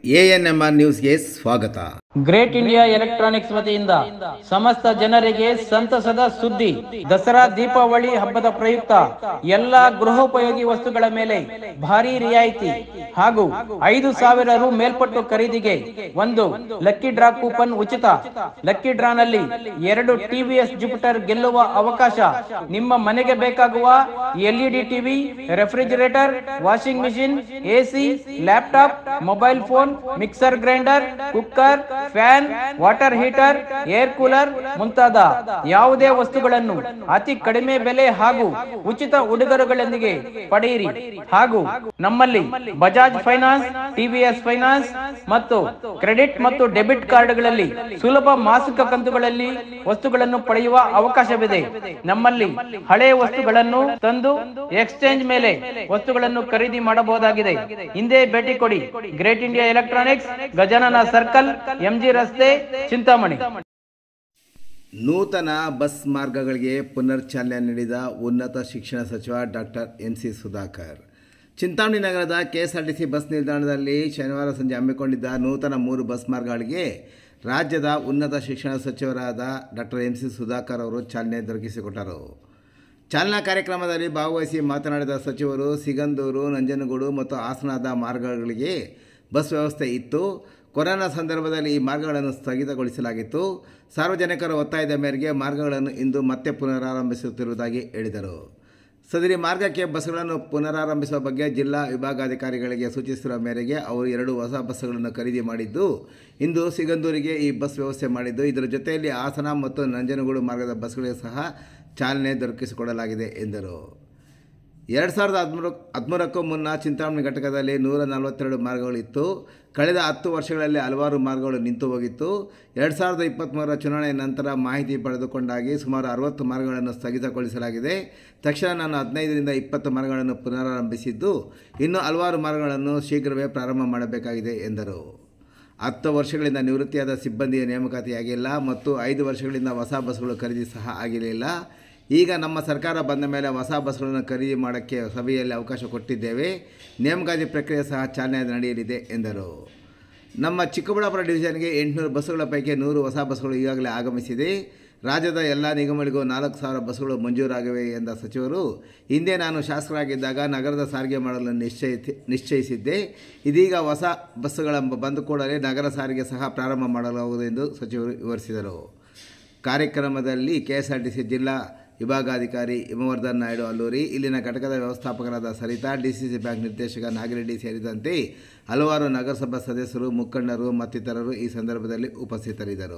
ANMR ನ್ಯೂಸ್ಗೆ ಸ್ವಾಗತ great India electronics ವತಿಯಿಂದ ಸಮಸ್ತ ಜನರಿಗೆ ಸಂತಸದ ಸುದ್ದಿ ದಸರಾ ದೀಪಾವಳಿ ಹಬ್ಬದ ಪ್ರಯುಕ್ತ ಎಲ್ಲಾ ಗೃಹೋಪಯೋಗಿ ವಸ್ತುಗಳ ಮೇಲೆ ಭಾರಿ ರಿಯಾಯಿತಿ ಹಾಗೂ ಐದು ಸಾವಿರ ರು ಮೇಲ್ಪಟ್ಟು ಖರೀದಿಗೆ ಒಂದು ಲಕ್ಕಿ ಡ್ರಾ ಕೂಪನ್ ಉಚಿತ ಲಕ್ಕಿ ಡ್ರಾನಲ್ಲಿ ಎರಡು ಟಿವಿಎಸ್ ಜುಪಿಟರ್ ಗೆಲ್ಲುವ ಅವಕಾಶ ನಿಮ್ಮ ಮನೆಗೆ ಬೇಕಾಗುವ LED TV refrigerator washing machine AC laptop mobile phone mixer grinder cooker fan water heater air cooler ಮುಂತಾದ ಯಾವುದೇ ವಸ್ತುಗಳನ್ನು ಅತಿ ಕಡಿಮೆ ಬೆಲೆ ಹಾಗೂ ಉಚಿತ ಉಡುಗೊರೆಗಳೊಂದಿಗೆ ಪಡೆಯಿರಿ ಹಾಗೂ ನಮ್ಮಲ್ಲಿ ಬಜಾಜ್ ಫೈನಾನ್ಸ್ ಟಿವಿಎಸ್ ಫೈನಾನ್ಸ್ ಮತ್ತು ಕ್ರೆಡಿಟ್ ಮತ್ತು ಡೆಬಿಟ್ ಕಾರ್ಡ್ಗಳಲ್ಲಿ ಸುಲಭ ಮಾಸಿಕ ಕಂತುಗಳಲ್ಲಿ ವಸ್ತುಗಳನ್ನು ಪಡೆಯುವ ಅವಕಾಶವಿದೆ ನಮ್ಮಲ್ಲಿ ಹಳೆಯ ವಸ್ತುಗಳನ್ನು ತಂದು ಎಕ್ಸ್ಚೇಂಜ್ ಮೇಲೆ ವಸ್ತುಗಳನ್ನು ಖರೀದಿ ಮಾಡಬಹುದಾಗಿದೆ ಹಿಂದೆ ಭೇಟಿ ಕೊಡಿ Great India Electronics Gajanana circle M G ರಸ್ತೆ ಚಿಂತಾಮಣಿ ನೂತನ ಬಸ್ ಮಾರ್ಗಗಳಿಗೆ ಪುನರ್ಚಾಲನೆ ನೀಡಿದ ಉನ್ನತ ಶಿಕ್ಷಣ ಸಚಿವ doctor N C Sudhakar Chintamani ನಗರದ ಕೆಎಸ್ಆರ್ಟಿಸಿ ಬಸ್ ನಿಲ್ದಾಣದಲ್ಲಿ ಶನಿವಾರ ಸಂಜೆ ಹಮ್ಮಿಕೊಂಡಿದ್ದ ನೂತನ ಮೂರು ಬಸ್ ಮಾರ್ಗಗಳಿಗೆ ರಾಜ್ಯದ ಉನ್ನತ ಶಿಕ್ಷಣ ಸಚಿವರಾದ ಡಾಕ್ಟರ್ ಎನ್ ಸಿ ಸುಧಾಕರ್ ಅವರು ಚಾಲನೆ ದೊರಕಿಸಿಕೊಟ್ಟರು ಚಾಲನಾ ಕಾರ್ಯಕ್ರಮದಲ್ಲಿ ಭಾಗವಹಿಸಿ ಮಾತನಾಡಿದ ಸಚಿವರು ಸಿಗಂದೂರು ನಂಜನಗೂಡು ಮತ್ತು ಹಾಸನದ ಮಾರ್ಗಗಳಿಗೆ ಬಸ್ ವ್ಯವಸ್ಥೆ ಇತ್ತು ಕೊರೋನಾ ಸಂದರ್ಭದಲ್ಲಿ ಈ ಮಾರ್ಗಗಳನ್ನು ಸ್ಥಗಿತಗೊಳಿಸಲಾಗಿತ್ತು ಸಾರ್ವಜನಿಕರ ಒತ್ತಾಯದ ಮೇರೆಗೆ ಮಾರ್ಗಗಳನ್ನು ಇಂದು ಮತ್ತೆ ಪುನರಾರಂಭಿಸುತ್ತಿರುವುದಾಗಿ ಹೇಳಿದರು ಸದರಿ ಮಾರ್ಗಕ್ಕೆ ಬಸ್ಗಳನ್ನು ಪುನರಾರಂಭಿಸುವ ಬಗ್ಗೆ ಜಿಲ್ಲಾ ವಿಭಾಗಾಧಿಕಾರಿಗಳಿಗೆ ಸೂಚಿಸಿರುವ ಮೇರೆಗೆ ಅವರು ಎರಡು ಹೊಸ ಬಸ್ಸುಗಳನ್ನು ಖರೀದಿ ಮಾಡಿದ್ದು ಇಂದು ಸಿಗಂದೂರಿಗೆ ಈ ಬಸ್ ವ್ಯವಸ್ಥೆ ಮಾಡಿದ್ದು ಇದರ ಜೊತೆಯಲ್ಲಿ ಹಾಸನ ಮತ್ತು ನಂಜನಗೂಡು ಮಾರ್ಗದ ಬಸ್ಗಳಿಗೆ ಸಹ ಚಾಲನೆ ದೊರಕಿಸಿಕೊಡಲಾಗಿದೆ ಎಂದರು ಎರಡು ಸಾವಿರದ ಹದಿಮೂರು ಹದಿಮೂರಕ್ಕೂ ಮುನ್ನ ಚಿಂತಾಮಣಿ ಘಟಕದಲ್ಲಿ ನೂರ ನಲವತ್ತೆರಡು ಮಾರ್ಗಗಳಿತ್ತು ಕಳೆದ ಹತ್ತು ವರ್ಷಗಳಲ್ಲಿ ಹಲವಾರು ಮಾರ್ಗಗಳು ನಿಂತು ಹೋಗಿತ್ತು ಎರಡು ಸಾವಿರದ ಇಪ್ಪತ್ತ್ಮೂರರ ಚುನಾವಣೆ ನಂತರ ಮಾಹಿತಿ ಪಡೆದುಕೊಂಡಾಗಿ ಸುಮಾರು ಅರವತ್ತು ಮಾರ್ಗಗಳನ್ನು ಸ್ಥಗಿತಗೊಳಿಸಲಾಗಿದೆ ತಕ್ಷಣ ನಾನು ಹದಿನೈದರಿಂದ ಇಪ್ಪತ್ತು ಮಾರ್ಗಗಳನ್ನು ಪುನರಾರಂಭಿಸಿದ್ದು ಇನ್ನು ಹಲವಾರು ಮಾರ್ಗಗಳನ್ನು ಶೀಘ್ರವೇ ಪ್ರಾರಂಭ ಮಾಡಬೇಕಾಗಿದೆ ಎಂದರು ಹತ್ತು ವರ್ಷಗಳಿಂದ ನಿವೃತ್ತಿಯಾದ ಸಿಬ್ಬಂದಿಯ ನೇಮಕಾತಿಯಾಗಿಲ್ಲ ಮತ್ತು ಐದು ವರ್ಷಗಳಿಂದ ಹೊಸ ಬಸ್ಗಳು ಖರೀದಿ ಸಹ ಆಗಿರಲಿಲ್ಲ ಈಗ ನಮ್ಮ ಸರ್ಕಾರ ಬಂದ ಮೇಲೆ ಹೊಸ ಬಸ್ಗಳನ್ನು ಖರೀದಿ ಮಾಡೋಕ್ಕೆ ಸಭೆಯಲ್ಲಿ ಅವಕಾಶ ಕೊಟ್ಟಿದ್ದೇವೆ ನೇಮಕಾತಿ ಪ್ರಕ್ರಿಯೆ ಸಹ ಚಾಲನೆ ನಡೆಯಲಿದೆ ಎಂದರು ನಮ್ಮ ಚಿಕ್ಕಬಳ್ಳಾಪುರ ಡಿವಿಷನ್ಗೆ ಎಂಟುನೂರು ಬಸ್ಸುಗಳ ಪೈಕಿ ನೂರು ಹೊಸ ಬಸ್ಗಳು ಈಗಾಗಲೇ ಆಗಮಿಸಿದೆ ರಾಜ್ಯದ ಎಲ್ಲ ನಿಗಮಗಳಿಗೂ ನಾಲ್ಕು ಸಾವಿರ ಬಸ್ಸುಗಳು ಮಂಜೂರಾಗಿವೆ ಎಂದ ಸಚಿವರು ಹಿಂದೆ ನಾನು ಶಾಸಕರಾಗಿದ್ದಾಗ ನಗರದ ಸಾರಿಗೆ ಮಾಡಲು ನಿಶ್ಚಯಿಸಿ ನಿಶ್ಚಯಿಸಿದ್ದೆ ಇದೀಗ ಹೊಸ ಬಸ್ಸುಗಳ ಬಂದ ಕೂಡಲೇ ನಗರ ಸಾರಿಗೆ ಸಹ ಪ್ರಾರಂಭ ಮಾಡಲಾಗುವುದು ಎಂದು ಸಚಿವರು ವಿವರಿಸಿದರು ಕಾರ್ಯಕ್ರಮದಲ್ಲಿ ಕೆಎಸ್ಆರ್ಟಿಸಿ ಜಿಲ್ಲಾ ವಿಭಾಗಾಧಿಕಾರಿ ಹಿಮವರ್ಧನ್ ನಾಯ್ಡು ಅಲ್ಲೂರಿ ಇಲ್ಲಿನ ಘಟಕದ ವ್ಯವಸ್ಥಾಪಕರಾದ ಸರಿತಾ ಡಿಸಿಸಿ ಬ್ಯಾಂಕ್ ನಿರ್ದೇಶಕ ನಾಗಿರೆಡ್ಡಿ ಸೇರಿದಂತೆ ಹಲವಾರು ನಗರಸಭಾ ಸದಸ್ಯರು ಮುಖಂಡರು ಮತ್ತಿತರರು ಈ ಸಂದರ್ಭದಲ್ಲಿ ಉಪಸ್ಥಿತರಿದ್ದರು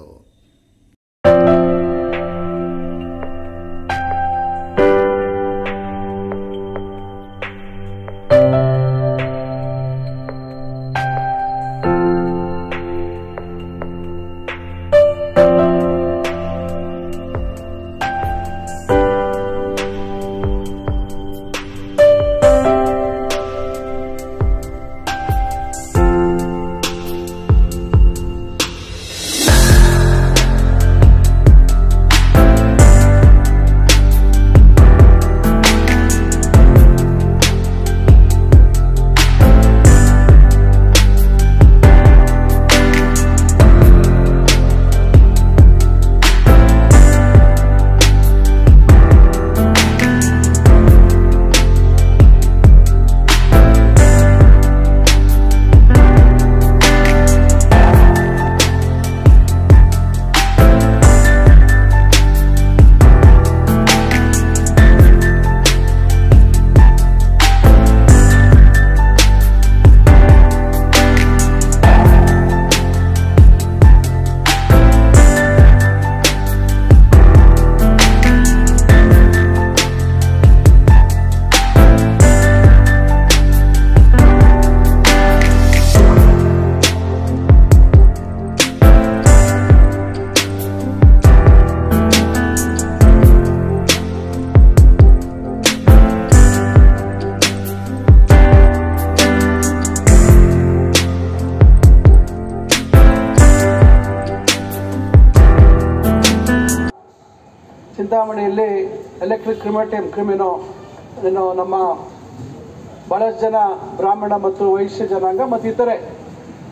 ಚಿಂತಾಮಣಿಯಲ್ಲಿ ಎಲೆಕ್ಟ್ರಿಕ್ ಕ್ರಿಮೇಟಿಯಂ ಕ್ರಿಮಿನೋ ಏನು ನಮ್ಮ ಭಾಳಷ್ಟು ಜನ ಬ್ರಾಹ್ಮಣ ಮತ್ತು ವೈಶ್ಯ ಜನಾಂಗ ಮತ್ತು ಇತರೆ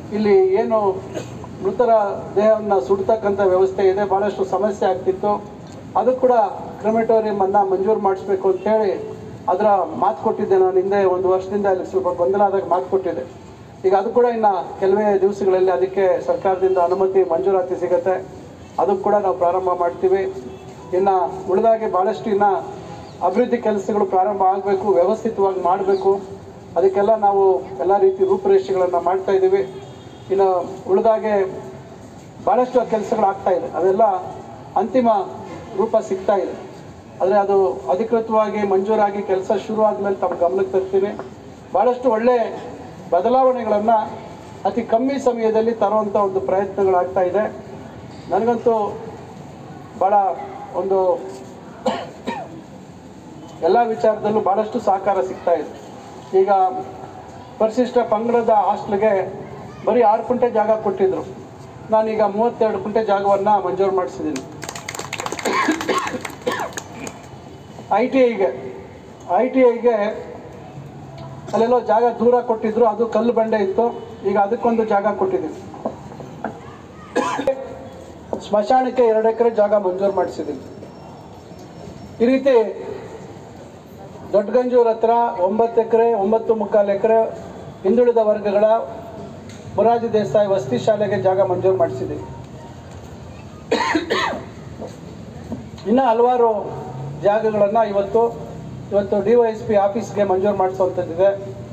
ಇಲ್ಲಿ ಏನು ಮೃತರ ದೇಹವನ್ನು ಸುಡ್ತಕ್ಕಂಥ ವ್ಯವಸ್ಥೆ ಇದೆ ಭಾಳಷ್ಟು ಸಮಸ್ಯೆ ಆಗ್ತಿತ್ತು ಅದು ಕೂಡ ಕ್ರಿಮೆಟೋರಿಯಂ ಅನ್ನ ಮಂಜೂರು ಮಾಡಿಸ್ಬೇಕು ಅಂತೇಳಿ ಅದರ ಮಾತು ಕೊಟ್ಟಿದ್ದೆ ನಾನು ಹಿಂದೆ ಒಂದು ವರ್ಷದಿಂದ ಅಲ್ಲಿ ಸ್ವಲ್ಪ ಗೊಂದಲ ಆದಾಗ ಮಾತು ಕೊಟ್ಟಿದ್ದೆ ಈಗ ಅದು ಕೂಡ ಇನ್ನು ಕೆಲವೇ ದಿವಸಗಳಲ್ಲಿ ಅದಕ್ಕೆ ಸರ್ಕಾರದಿಂದ ಅನುಮತಿ ಮಂಜೂರಾತಿ ಸಿಗುತ್ತೆ ಅದಕ್ಕೆ ಕೂಡ ನಾವು ಪ್ರಾರಂಭ ಮಾಡ್ತೀವಿ ಇನ್ನು ಉಳಿದಾಗೆ ಭಾಳಷ್ಟು ಇನ್ನು ಅಭಿವೃದ್ಧಿ ಕೆಲಸಗಳು ಪ್ರಾರಂಭ ಆಗಬೇಕು ವ್ಯವಸ್ಥಿತವಾಗಿ ಮಾಡಬೇಕು ಅದಕ್ಕೆಲ್ಲ ನಾವು ಎಲ್ಲ ರೀತಿ ರೂಪುರೇಷೆಗಳನ್ನು ಮಾಡ್ತಾ ಇದ್ದೀವಿ ಇನ್ನು ಉಳಿದಾಗೆ ಭಾಳಷ್ಟು ಕೆಲಸಗಳು ಆಗ್ತಾ ಇದೆ ಅವೆಲ್ಲ ಅಂತಿಮ ರೂಪ ಸಿಗ್ತಾ ಇದೆ ಆದರೆ ಅದು ಅಧಿಕೃತವಾಗಿ ಮಂಜೂರಾಗಿ ಕೆಲಸ ಶುರು ಆದಮೇಲೆ ತಮ್ಮ ಗಮನಕ್ಕೆ ತರ್ತೀನಿ ಭಾಳಷ್ಟು ಒಳ್ಳೆ ಬದಲಾವಣೆಗಳನ್ನು ಅತಿ ಕಮ್ಮಿ ಸಮಯದಲ್ಲಿ ತರುವಂಥ ಒಂದು ಪ್ರಯತ್ನಗಳಾಗ್ತಾ ಇದೆ ನನಗಂತೂ ಭಾಳ ಒಂದು ಎಲ್ಲ ವಿಚಾರದಲ್ಲೂ ಭಾಳಷ್ಟು ಸಹಕಾರ ಸಿಗ್ತಾ ಇದೆ ಈಗ ಪರಿಶಿಷ್ಟ ಪಂಗಡದ ಹಾಸ್ಟ್ಲಿಗೆ ಬರೀ ಆರು ಕುಂಟೆ ಜಾಗ ಕೊಟ್ಟಿದ್ರು ನಾನೀಗ ಮೂವತ್ತೆರಡು ಕುಂಟೆ ಜಾಗವನ್ನು ಮಂಜೂರು ಮಾಡಿಸಿದ್ದೀನಿ ಐ ಟಿ ಐಗೆ ಐ ಟಿ ಐಗೆ ಅಲ್ಲೆಲ್ಲೋ ಜಾಗ ದೂರ ಕೊಟ್ಟಿದ್ರು ಅದು ಕಲ್ಲು ಬಂಡೆ ಇತ್ತು ಈಗ ಅದಕ್ಕೊಂದು ಜಾಗ ಕೊಟ್ಟಿದ್ದೀವಿ ಸ್ಮಶಾನಕ್ಕೆ ಎರಡು ಎಕರೆ ಜಾಗ ಮಂಜೂರು ಮಾಡಿಸಿದ್ದೀನಿ ಈ ರೀತಿ ದೊಡ್ಡಗಂಜೂರ್ ಹತ್ರ ಒಂಬತ್ತು ಎಕರೆ ಒಂಬತ್ತು ಮುಕ್ಕಾಲು ಎಕರೆ ಹಿಂದುಳಿದ ವರ್ಗಗಳ ಮೊರಾರ್ಜಿ ದೇಸಾಯಿ ವಸತಿ ಶಾಲೆಗೆ ಜಾಗ ಮಂಜೂರು ಮಾಡಿಸಿದ್ದೀವಿ ಇನ್ನು ಹಲವಾರು ಜಾಗಗಳನ್ನು ಇವತ್ತು ಇವತ್ತು ಡಿ ವೈ ಎಸ್ ಪಿ ಆಫೀಸ್ಗೆ ಮಂಜೂರು ಮಾಡಿಸುವಂಥದ್ದಿದೆ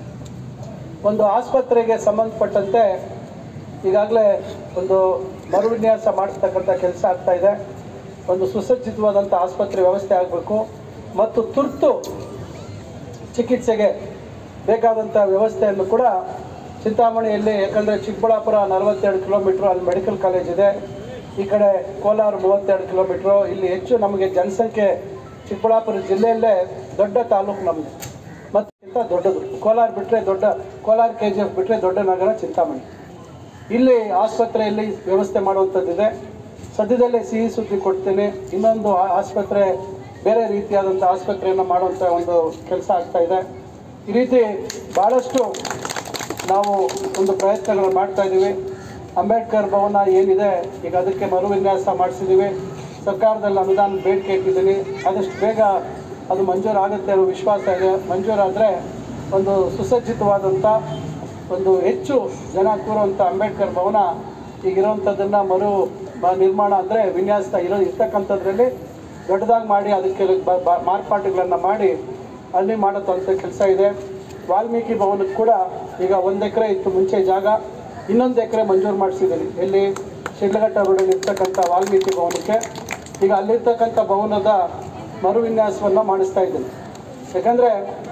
ಒಂದು ಆಸ್ಪತ್ರೆಗೆ ಸಂಬಂಧಪಟ್ಟಂತೆ ಈಗಾಗಲೇ ಒಂದು ಮರುವಿನ್ಯಾಸ ಮಾಡಿಸ್ತಕ್ಕಂಥ ಕೆಲಸ ಆಗ್ತಾ ಇದೆ ಒಂದು ಸುಸಜ್ಜಿತವಾದಂಥ ಆಸ್ಪತ್ರೆ ವ್ಯವಸ್ಥೆ ಆಗಬೇಕು ಮತ್ತು ತುರ್ತು ಚಿಕಿತ್ಸೆಗೆ ಬೇಕಾದಂಥ ವ್ಯವಸ್ಥೆಯನ್ನು ಕೂಡ ಚಿಂತಾಮಣಿಯಲ್ಲಿ ಯಾಕಂದರೆ ಚಿಕ್ಕಬಳ್ಳಾಪುರ ನಲವತ್ತೆರಡು ಕಿಲೋಮೀಟ್ರ್ ಅಲ್ಲಿ ಮೆಡಿಕಲ್ ಕಾಲೇಜ್ ಇದೆ ಈ ಕಡೆ ಕೋಲಾರ ಮೂವತ್ತೆರಡು ಕಿಲೋಮೀಟ್ರು ಇಲ್ಲಿ ಹೆಚ್ಚು ನಮಗೆ ಜನಸಂಖ್ಯೆ ಚಿಕ್ಕಬಳ್ಳಾಪುರ ಜಿಲ್ಲೆಯಲ್ಲೇ ದೊಡ್ಡ ತಾಲೂಕು ನಮ್ಮದು ಮತ್ತು ದೊಡ್ಡದು ಕೋಲಾರ ಬಿಟ್ಟರೆ ದೊಡ್ಡ ಕೋಲಾರ ಕೆ ಜಿ ಎಫ್ ಬಿಟ್ಟರೆ ದೊಡ್ಡ ನಗರ ಚಿಂತಾಮಣಿ ಇಲ್ಲಿ ಆಸ್ಪತ್ರೆಯಲ್ಲಿ ವ್ಯವಸ್ಥೆ ಮಾಡುವಂಥದ್ದಿದೆ ಸದ್ಯದಲ್ಲೇ ಸಿಹಿ ಸುದ್ದಿ ಕೊಡ್ತೇನೆ ಇನ್ನೊಂದು ಆ- ಆಸ್ಪತ್ರೆ ಬೇರೆ ರೀತಿಯಾದಂಥ ಆಸ್ಪತ್ರೆಯನ್ನು ಮಾಡುವಂಥ ಒಂದು ಕೆಲಸ ಆಗ್ತಾ ಇದೆ ಈ ರೀತಿ ಭಾಳಷ್ಟು ನಾವು ಒಂದು ಪ್ರಯತ್ನಗಳು ಮಾಡ್ತಾ ಇದ್ದೀವಿ ಅಂಬೇಡ್ಕರ್ ಭವನ ಏನಿದೆ ಈಗ ಅದಕ್ಕೆ ಮರು ವಿನ್ಯಾಸ ಮಾಡಿಸಿದ್ದೀವಿ ಸರ್ಕಾರದಲ್ಲಿ ಅನುದಾನ ಬೇಡಿಕೆ ಇಟ್ಟಿದ್ದೀನಿ ಆದಷ್ಟು ಬೇಗ ಅದು ಮಂಜೂರು ಆಗುತ್ತೆ ಅನ್ನೋ ವಿಶ್ವಾಸ ಇದೆ ಮಂಜೂರಾದರೆ ಒಂದು ಸುಸಜ್ಜಿತವಾದಂಥ ಒಂದು ಹೆಚ್ಚು ಜನ ಕೂರುವಂಥ ಅಂಬೇಡ್ಕರ್ ಭವನ ಈಗಿರೋವಂಥದ್ದನ್ನು ಮರು ಮ- ನಿರ್ಮಾಣ ಅಂದರೆ ವಿನ್ಯಾಸ ಇರೋ ಇರ್ತಕ್ಕಂಥದ್ರಲ್ಲಿ ದೊಡ್ಡದಾಗಿ ಮಾಡಿ ಅದಕ್ಕೆ ಬ- ಬ- ಮಾರ್ಪಾಟುಗಳನ್ನು ಮಾಡಿ ಅಲ್ಲಿ ಮಾಡೋಂಥ ಕೆಲಸ ಇದೆ ವಾಲ್ಮೀಕಿ ಭವನಕ್ಕೆ ಕೂಡ ಈಗ ಒಂದು ಎಕರೆ ಇತ್ತು ಮುಂಚೆ ಜಾಗ ಇನ್ನೊಂದು ಎಕರೆ ಮಂಜೂರು ಮಾಡಿಸಿದ್ದೀನಿ ಎಲ್ಲಿ ಶಿಡ್ಲಘಟ್ಟ ರೋಡಲ್ಲಿ ಇರ್ತಕ್ಕಂಥ ವಾಲ್ಮೀಕಿ ಭವನಕ್ಕೆ ಈಗ ಅಲ್ಲಿರ್ತಕ್ಕಂಥ ಭವನದ ಮರು ವಿನ್ಯಾಸವನ್ನು ಮಾಡಿಸ್ತಾ ಇದ್ದೀನಿ ಯಾಕಂದರೆ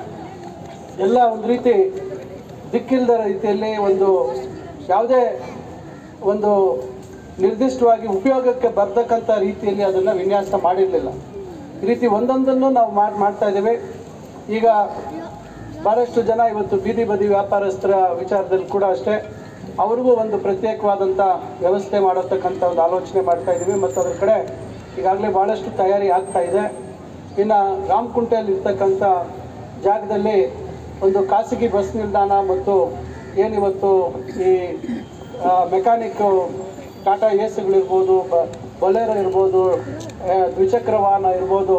ಎಲ್ಲ ಒಂದು ರೀತಿ ದಿಕ್ಕಿಲ್ಲದ ರೀತಿಯಲ್ಲಿ ಒಂದು ಯಾವುದೇ ಒಂದು ನಿರ್ದಿಷ್ಟವಾಗಿ ಉಪಯೋಗಕ್ಕೆ ಬರ್ತಕ್ಕಂಥ ರೀತಿಯಲ್ಲಿ ಅದನ್ನು ವಿನ್ಯಾಸ ಮಾಡಿರಲಿಲ್ಲ ಈ ರೀತಿ ಒಂದೊಂದನ್ನು ನಾವು ಮಾಡಿ ಮಾಡ್ತಾ ಇದ್ದೇವೆ ಈಗ ಭಾಳಷ್ಟು ಜನ ಇವತ್ತು ಬೀದಿ ಬದಿ ವ್ಯಾಪಾರಸ್ಥರ ವಿಚಾರದಲ್ಲಿ ಕೂಡ ಅಷ್ಟೇ ಅವ್ರಿಗೂ ಒಂದು ಪ್ರತ್ಯೇಕವಾದಂಥ ವ್ಯವಸ್ಥೆ ಮಾಡತಕ್ಕಂಥ ಒಂದು ಆಲೋಚನೆ ಮಾಡ್ತಾ ಇದ್ದೀವಿ ಮತ್ತು ಅದ್ರ ಕಡೆ ಈಗಾಗಲೇ ಭಾಳಷ್ಟು ತಯಾರಿ ಆಗ್ತಾ ಇದೆ ಇನ್ನು ರಾಮಕುಂಟೆಯಲ್ಲಿ ಇರ್ತಕ್ಕಂಥ ಜಾಗದಲ್ಲಿ ಒಂದು ಖಾಸಗಿ ಬಸ್ ನಿಲ್ದಾಣ ಮತ್ತು ಏನಿವತ್ತು ಈ ಮೆಕ್ಯಾನಿಕ್ ಟಾಟಾ ಏಸ್ಗಳಿರ್ಬೋದು ಬ ಬೊಲೆರೋ ಇರ್ಬೋದು ಆ, ದ್ವಿಚಕ್ರ ವಾಹನ ಇರ್ಬೋದು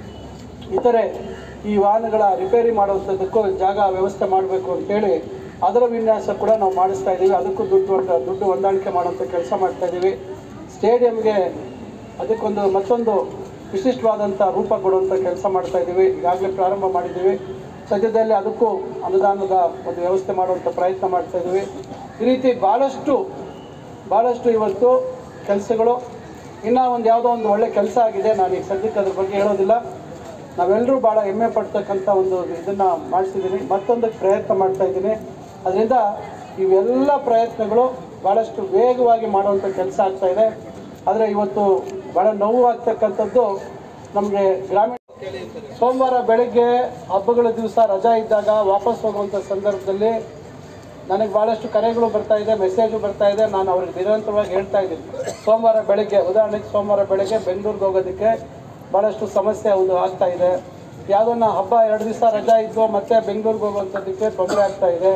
ಇತರೆ ಈ ವಾಹನಗಳ ರಿಪೇರಿ ಮಾಡುವಂಥದ್ದಕ್ಕೂ ಜಾಗ ವ್ಯವಸ್ಥೆ ಮಾಡಬೇಕು ಅಂತೇಳಿ ಅದರ ವಿನ್ಯಾಸ ಕೂಡ ನಾವು ಮಾಡಿಸ್ತಾ ಇದ್ದೀವಿ ಅದಕ್ಕೂ ದುಡ್ಡು ಹೊಂದ- ದುಡ್ಡು ಹೊಂದಾಣಿಕೆ ಮಾಡುವಂಥ ಕೆಲಸ ಮಾಡ್ತಾ ಇದ್ದೀವಿ ಸ್ಟೇಡಿಯಂಗೆ ಅದಕ್ಕೊಂದು ಮತ್ತೊಂದು ವಿಶಿಷ್ಟವಾದಂಥ ರೂಪ ಕೊಡುವಂಥ ಕೆಲಸ ಮಾಡ್ತಾ ಇದ್ದೀವಿ ಈಗಾಗಲೇ ಪ್ರಾರಂಭ ಮಾಡಿದ್ದೀವಿ ಸದ್ಯದಲ್ಲಿ ಅದಕ್ಕೂ ಅನುದಾನದ ಒಂದು ವ್ಯವಸ್ಥೆ ಮಾಡುವಂಥ ಪ್ರಯತ್ನ ಮಾಡ್ತಾ ಇದ್ದೀವಿ ಈ ರೀತಿ ಭಾಳಷ್ಟು ಭಾಳಷ್ಟು ಇವತ್ತು ಕೆಲಸಗಳು ಇನ್ನೂ ಒಂದು ಯಾವುದೋ ಒಂದು ಒಳ್ಳೆ ಕೆಲಸ ಆಗಿದೆ ನಾನು ಈಗ ಸದ್ಯಕ್ಕೆ ಅದ್ರ ಬಗ್ಗೆ ಹೇಳೋದಿಲ್ಲ ನಾವೆಲ್ಲರೂ ಭಾಳ ಹೆಮ್ಮೆ ಪಡ್ತಕ್ಕಂಥ ಒಂದು ಇದನ್ನು ಮಾಡಿಸಿದ್ದೀನಿ ಮತ್ತೊಂದಕ್ಕೆ ಪ್ರಯತ್ನ ಮಾಡ್ತಾ ಇದ್ದೀನಿ ಅದರಿಂದ ಇವೆಲ್ಲ ಪ್ರಯತ್ನಗಳು ಭಾಳಷ್ಟು ವೇಗವಾಗಿ ಮಾಡುವಂಥ ಕೆಲಸ ಆಗ್ತಾ ಇದೆ ಆದರೆ ಇವತ್ತು ಭಾಳ ನೋವು ಆಗ್ತಕ್ಕಂಥದ್ದು ನಮಗೆ ಗ್ರಾಮೀಣ ಸೋಮವಾರ ಬೆಳಗ್ಗೆ ಹಬ್ಬಗಳ ದಿವಸ ರಜಾ ಇದ್ದಾಗ ವಾಪಸ್ ಹೋಗುವಂಥ ಸಂದರ್ಭದಲ್ಲಿ ನನಗೆ ಭಾಳಷ್ಟು ಕರೆಗಳು ಬರ್ತಾ ಇದೆ ಮೆಸೇಜು ಬರ್ತಾ ಇದೆ ನಾನು ಅವ್ರಿಗೆ ನಿರಂತರವಾಗಿ ಹೇಳ್ತಾ ಇದ್ದೀನಿ ಸೋಮವಾರ ಬೆಳಗ್ಗೆ ಉದಾಹರಣೆಗೆ ಸೋಮವಾರ ಬೆಳಗ್ಗೆ ಬೆಂಗಳೂರಿಗೆ ಹೋಗೋದಕ್ಕೆ ಭಾಳಷ್ಟು ಸಮಸ್ಯೆ ಒಂದು ಆಗ್ತಾ ಇದೆ ಯಾವುದನ್ನ ಹಬ್ಬ ಎರಡು ದಿವಸ ರಜಾ ಇದ್ದು ಮತ್ತೆ ಬೆಂಗಳೂರಿಗೆ ಹೋಗುವಂಥದ್ದಕ್ಕೆ ತೊಂದರೆ ಆಗ್ತಾ ಇದೆ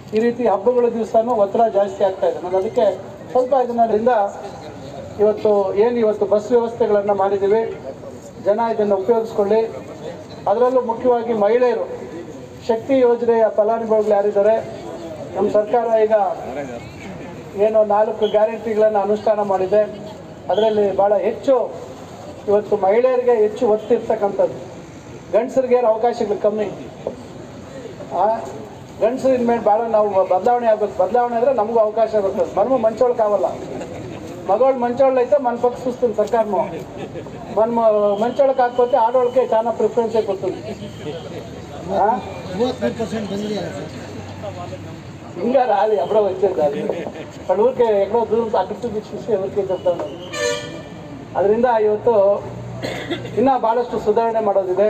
ಈ ರೀತಿ ಹಬ್ಬಗಳ ದಿವಸನೂ ಒತ್ತಡ ಜಾಸ್ತಿ ಆಗ್ತಾ ಇದೆ ನಾನು ಅದಕ್ಕೆ ಸ್ವಲ್ಪ ಇದನ್ನಿಂದ ಇವತ್ತು ಏನು ಇವತ್ತು ಬಸ್ ವ್ಯವಸ್ಥೆಗಳನ್ನು ಮಾಡಿದ್ದೀವಿ ಜನ ಇದನ್ನು ಉಪಯೋಗಿಸ್ಕೊಳ್ಳಿ ಅದರಲ್ಲೂ ಮುಖ್ಯವಾಗಿ ಮಹಿಳೆಯರು ಶಕ್ತಿ ಯೋಜನೆಯ ಫಲಾನುಭವಿಗಳು ಯಾರಿದ್ದಾರೆ ನಮ್ಮ ಸರ್ಕಾರ ಈಗ ಏನು ನಾಲ್ಕು ಗ್ಯಾರಂಟಿಗಳನ್ನು ಅನುಷ್ಠಾನ ಮಾಡಿದೆ ಅದರಲ್ಲಿ ಭಾಳ ಹೆಚ್ಚು ಇವತ್ತು ಮಹಿಳೆಯರಿಗೆ ಹೆಚ್ಚು ಒತ್ತಿರ್ತಕ್ಕಂಥದ್ದು ಗಂಡಸರಿಗೆ ಏನು ಅವಕಾಶಗಳು ಕಮ್ಮಿ ಆ ಗಂಡಸರು ಇನ್ಮೇಲೆ ಭಾಳ ನಾವು ಬದಲಾವಣೆ ಆಗ್ಬೇಕು ಬದಲಾವಣೆ ಅಂದರೆ ನಮಗೂ ಅವಕಾಶ ಬರ್ತದೆ ಮನಮು ಮಂಚೋಳಕ್ಕಾಗಲ್ಲ ಮಗಳು ಮಂಚೋಳ ಐತೆ ಮನ ಪಕ್ಕ ಸುಸ್ತೀನಿ ಸರ್ಕಾರ ಮನ್ ಮಂಚೋಳಕ್ಕೆ ಹಾಕ್ಕೋತೆ ಆಡೋಳಕ್ಕೆ ಚಾನ ಪ್ರಿಫರೆನ್ಸೇ ಕೊಡ್ತೀನಿ ಹಾಂ ಮೂವತ್ಮೂರು ಪರ್ಸೆಂಟ್ ಬಂದಿದೆಯಲ್ಲ ಸರ್ ಹಿಂಗಾರ ಆಲಿ ಅಬ್ರ వచ్చింది ಊರಿಗೆ ಎక్కಡೋ ದೂರ ಅಡ್ಡಿಟ್ಟು ಬಿಚ್ಚಿಸಿ ఎవరికి చెప్తాను ಅದರಿಂದ ಇವತ್ತು ಇನ್ನ ಬಹಳಷ್ಟು ಸುಧಾರಣೆ ಮಾಡೋದಿದೆ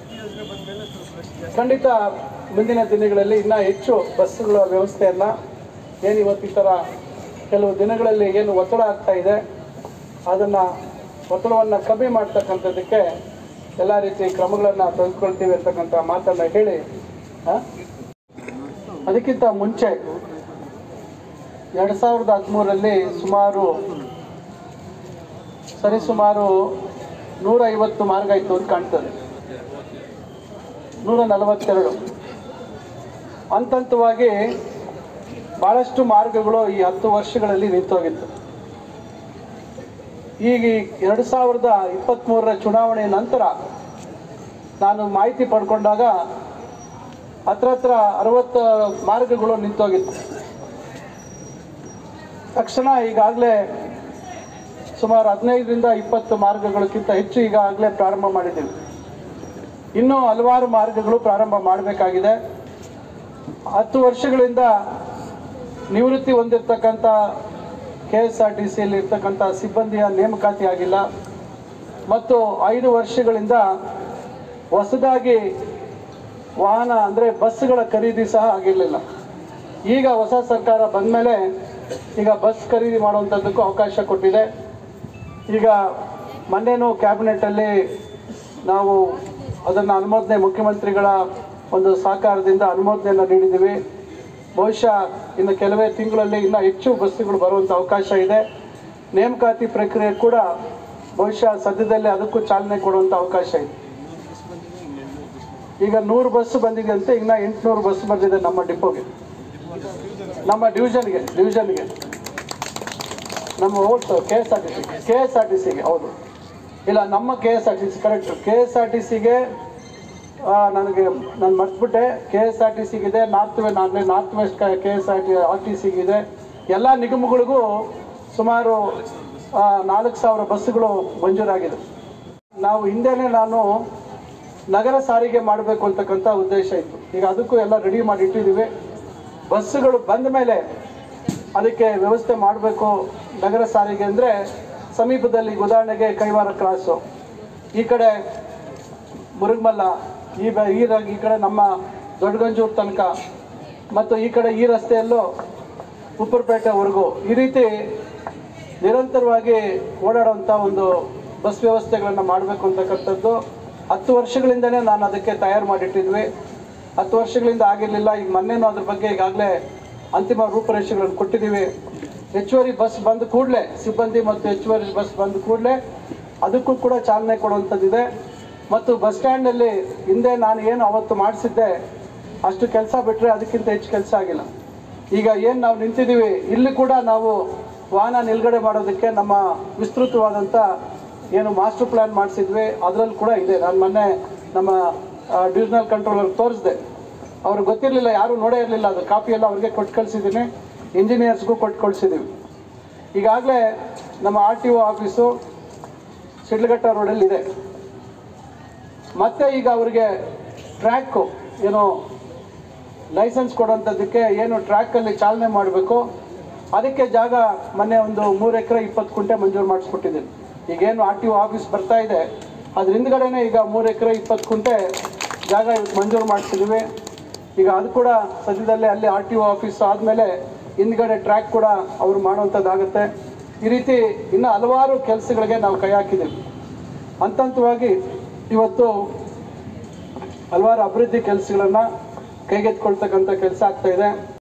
ಖಂಡಿತ ಮುಂದಿನ ದಿನಗಳಲ್ಲಿ ಇನ್ನ ಹೆಚ್ಚು ಬಸ್ಸುಗಳ ವ್ಯವಸ್ಥೆಯನ್ನ ಏನು ಇವತ್ತು ಈ ಥರ ಕೆಲವು ದಿನಗಳಲ್ಲಿ ಏನು ಒತ್ತಡ ಆಗ್ತಾ ಇದೆ ಅದನ್ನ ಒತ್ತಡವನ್ನು ಕಮ್ಮಿ ಮಾಡ್ತಕ್ಕಂಥದ್ದಕ್ಕೆ ಎಲ್ಲ ರೀತಿ ಕ್ರಮಗಳನ್ನು ತೆಗೆದುಕೊಳ್ತೀವಿ ಅಂತಕ್ಕಂಥ ಮಾತನ್ನ ಹೇಳಿ ಆ? ಅದಕ್ಕಿಂತ ಮುಂಚೆ ಎರಡು ಸಾವಿರದ ಹದಿಮೂರರಲ್ಲಿ ಸುಮಾರು ಸರಿಸುಮಾರು ನೂರ ಐವತ್ತು ಮಾರ್ಗ ಇತ್ತು ಅಂತ ಕಾಣ್ತದೆ ನೂರ ನಲವತ್ತೆರಡು ಹಂತವಾಗಿ ಭಾಳಷ್ಟು ಮಾರ್ಗಗಳು ಈ ಹತ್ತು ವರ್ಷಗಳಲ್ಲಿ ನಿಂತೋಗಿತ್ತು ಈಗ ಎರಡು ಸಾವಿರದ ಇಪ್ಪತ್ತ್ಮೂರರ ಚುನಾವಣೆ ನಂತರ ನಾನು ಮಾಹಿತಿ ಪಡ್ಕೊಂಡಾಗ ಹತ್ರ ಹತ್ರ ಅರವತ್ತು ಮಾರ್ಗಗಳು ನಿಂತೋಗಿತ್ತು ತಕ್ಷಣ ಈಗಾಗಲೇ ಸುಮಾರು ಹದಿನೈದರಿಂದ ಇಪ್ಪತ್ತು ಮಾರ್ಗಗಳಕ್ಕಿಂತ ಹೆಚ್ಚು ಈಗಾಗಲೇ ಪ್ರಾರಂಭ ಮಾಡಿದ್ದೀವಿ ಇನ್ನೂ ಹಲವಾರು ಮಾರ್ಗಗಳು ಪ್ರಾರಂಭ ಮಾಡಬೇಕಾಗಿದೆ ಹತ್ತು ವರ್ಷಗಳಿಂದ ನಿವೃತ್ತಿ ಹೊಂದಿರತಕ್ಕಂಥ ಕೆ ಎಸ್ ಆರ್ ಟಿ ಸಿಯಲ್ಲಿ ಇರ್ತಕ್ಕಂಥ ಸಿಬ್ಬಂದಿಯ ನೇಮಕಾತಿ ಆಗಿಲ್ಲ ಮತ್ತು ಐದು ವರ್ಷಗಳಿಂದ ಹೊಸದಾಗಿ ವಾಹನ ಅಂದರೆ ಬಸ್ಸುಗಳ ಖರೀದಿ ಸಹ ಆಗಿರಲಿಲ್ಲ ಈಗ ಹೊಸ ಸರ್ಕಾರ ಬಂದ ಮೇಲೆ ಈಗ ಬಸ್ ಖರೀದಿ ಮಾಡುವಂಥದ್ದಕ್ಕೂ ಅವಕಾಶ ಕೊಟ್ಟಿದೆ ಈಗ ಮೊನ್ನೆನೂ ಕ್ಯಾಬಿನೆಟಲ್ಲಿ ನಾವು ಅದನ್ನು ಅನುಮೋದನೆ ಮುಖ್ಯಮಂತ್ರಿಗಳ ಒಂದು ಸಹಕಾರದಿಂದ ಅನುಮೋದನೆಯನ್ನು ನೀಡಿದ್ದೀವಿ ಬಹುಶಃ ಇನ್ನು ಕೆಲವೇ ತಿಂಗಳಲ್ಲಿ ಇನ್ನೂ ಹೆಚ್ಚು ಬಸ್ಸುಗಳು ಬರುವಂಥ ಅವಕಾಶ ಇದೆ ನೇಮಕಾತಿ ಪ್ರಕ್ರಿಯೆ ಕೂಡ ಬಹುಶಃ ಸದ್ಯದಲ್ಲೇ ಅದಕ್ಕೂ ಚಾಲನೆ ಕೊಡುವಂಥ ಅವಕಾಶ ಇದೆ ಈಗ ನೂರು ಬಸ್ ಬಂದಿದೆ ಅಂತ ಇನ್ನ ಎಂಟುನೂರು ಬಸ್ ಬಂದಿದೆ ನಮ್ಮ ಡಿಪೋಗೆ ನಮ್ಮ ಡಿವಿಷನ್ಗೆ ಡಿವಿಷನ್ಗೆ ನಮ್ಮ ಓಟ್ಸ್ K S R T C K S R T ಸಿಗೆ ಹೌದು ಇಲ್ಲ ನಮ್ಮ K S R T C correct K S R T ಸಿಗೆ ನನಗೆ ನಾನು ಮರ್ತ್ಬಿಟ್ಟೆ ಕೆ ಎಸ್ ಆರ್ ಟಿ ಸಿಗಿದೆ north way north north west K S R T R T ಸಿಗಿದೆ ಎಲ್ಲ ನಿಗಮಗಳಿಗೂ ಸುಮಾರು ಆ, ನಾಲ್ಕು ಸಾವಿರ ಬಸ್ಸುಗಳು ಮಂಜೂರಾಗಿದೆ ನಾವು ಹಿಂದೆನೇ ನಾನು ನಗರ ಸಾರಿಗೆ ಮಾಡಬೇಕು ಅಂತಕ್ಕಂಥ ಉದ್ದೇಶ ಇತ್ತು ಈಗ ಅದಕ್ಕೂ ಎಲ್ಲ ರೆಡಿ ಮಾಡಿ ಇಟ್ಟಿದ್ದೀವಿ ಬಸ್ಸುಗಳು ಬಂದ ಮೇಲೆ ಅದಕ್ಕೆ ವ್ಯವಸ್ಥೆ ಮಾಡಬೇಕು ನಗರ ಸಾರಿಗೆ ಅಂದರೆ ಸಮೀಪದಲ್ಲಿ ಉದಾಹರಣೆಗೆ ಕೈವಾರ ಕ್ರಾಸು ಈ ಕಡೆ ಮುರುಗಮಲ್ಲ ಈ ಬ ಈ ರ- ಈ ಕಡೆ ನಮ್ಮ ದೊಡ್ಡಗಂಜೂರು ತನಕ ಮತ್ತು ಈ ಕಡೆ ಈ ರಸ್ತೆಯಲ್ಲೂ ಉಪ್ಪರಪೇಟೆವರೆಗೂ ಈ ರೀತಿ ನಿರಂತರವಾಗಿ ಓಡಾಡುವಂಥ ಒಂದು ಬಸ್ ವ್ಯವಸ್ಥೆಗಳನ್ನು ಮಾಡಬೇಕು ಅಂತಕ್ಕಂಥದ್ದು ಹತ್ತು ವರ್ಷಗಳಿಂದನೇ ನಾನು ಅದಕ್ಕೆ ತಯಾರು ಮಾಡಿಟ್ಟಿದ್ವಿ ಹತ್ತು ವರ್ಷಗಳಿಂದ ಆಗಿರಲಿಲ್ಲ ಈಗ ಮೊನ್ನೆನೂ ಅದ್ರ ಬಗ್ಗೆ ಈಗಾಗಲೇ ಅಂತಿಮ ರೂಪರೇಷೆಗಳನ್ನು ಕೊಟ್ಟಿದ್ದೀವಿ ಹೆಚ್ಚುವರಿ ಬಸ್ ಬಂದ ಕೂಡಲೇ ಸಿಬ್ಬಂದಿ ಮತ್ತು ಹೆಚ್ಚುವರಿ ಬಸ್ ಬಂದ ಕೂಡಲೇ ಅದಕ್ಕೂ ಕೂಡ ಚಾಲನೆ ಕೊಡುವಂಥದ್ದಿದೆ ಮತ್ತು ಬಸ್ ಸ್ಟ್ಯಾಂಡಲ್ಲಿ ಹಿಂದೆ ನಾನು ಏನು ಅವತ್ತು ಮಾಡಿಸಿದ್ದೆ ಅಷ್ಟು ಕೆಲಸ ಬಿಟ್ಟರೆ ಅದಕ್ಕಿಂತ ಹೆಚ್ಚು ಕೆಲಸ ಆಗಿಲ್ಲ ಈಗ ಏನು ನಾವು ನಿಂತಿದ್ದೀವಿ ಇಲ್ಲಿ ಕೂಡ ನಾವು ವಾಹನ ನಿಲ್ಗಡೆ ಮಾಡೋದಕ್ಕೆ ನಮ್ಮ ವಿಸ್ತೃತವಾದಂಥ ಏನು ಮಾಸ್ಟರ್ ಪ್ಲ್ಯಾನ್ ಮಾಡಿಸಿದ್ವಿ ಅದರಲ್ಲಿ ಕೂಡ ಇದೆ ನಾನು ಮೊನ್ನೆ ನಮ್ಮ ಡಿವಿಷನಲ್ ಕಂಟ್ರೋಲರ್ ತೋರಿಸಿದೆ ಅವ್ರಿಗೆ ಗೊತ್ತಿರಲಿಲ್ಲ ಯಾರೂ ನೋಡೇ ಇರಲಿಲ್ಲ ಅದು ಕಾಪಿ ಎಲ್ಲ ಅವ್ರಿಗೆ ಕೊಟ್ಟು ಕಳಿಸಿದ್ದೀನಿ ಇಂಜಿನಿಯರ್ಸ್ಗೂ ಕೊಟ್ಟು ಕಳಿಸಿದ್ದೀವಿ ಈಗಾಗಲೇ ನಮ್ಮ R T O office Shidlaghatta ರೋಡಲ್ಲಿ ಇದೆ ಮತ್ತೆ ಈಗ ಅವರಿಗೆ ಟ್ರ್ಯಾಕು ಏನು ಲೈಸೆನ್ಸ್ ಕೊಡೋಂಥದ್ದಕ್ಕೆ ಏನು ಟ್ರ್ಯಾಕಲ್ಲಿ ಚಾಲನೆ ಮಾಡಬೇಕು ಅದಕ್ಕೆ ಜಾಗ ಮೊನ್ನೆ ಒಂದು ಮೂರು ಎಕರೆ ಇಪ್ಪತ್ತು ಕುಂಟೆ ಮಂಜೂರು ಮಾಡಿಸ್ಕೊಟ್ಟಿದ್ದೀನಿ ಈಗೇನು ಆರ್ ಟಿ ಒ ಆಫೀಸ್ ಬರ್ತಾ ಇದೆ ಅದ್ರ ಹಿಂದ್ಗಡೆನೇ ಈಗ ಮೂರು ಎಕರೆ ಇಪ್ಪತ್ತು ಕುಂಟೆ ಜಾಗ ಇವತ್ತು ಮಂಜೂರು ಮಾಡಿಸಿದ್ದೀವಿ ಈಗ ಅದು ಕೂಡ ಸದ್ಯದಲ್ಲೇ ಅಲ್ಲಿ ಆರ್ ಟಿ ಒ ಆಫೀಸ್ ಆದಮೇಲೆ ಹಿಂದ್ಗಡೆ ಟ್ರ್ಯಾಕ್ ಕೂಡ ಅವರು ಮಾಡುವಂಥದ್ದಾಗುತ್ತೆ ಈ ರೀತಿ ಇನ್ನು ಹಲವಾರು ಕೆಲಸಗಳಿಗೆ ನಾವು ಕೈ ಹಾಕಿದ್ದೀವಿ ಹಂತ ಹಂತವಾಗಿ ಇವತ್ತು ಹಲವಾರು ಅಭಿವೃದ್ಧಿ ಕೆಲಸಗಳನ್ನು ಕೈಗೆತ್ಕೊಳ್ತಕ್ಕಂಥ ಕೆಲಸ ಆಗ್ತಾ ಇದೆ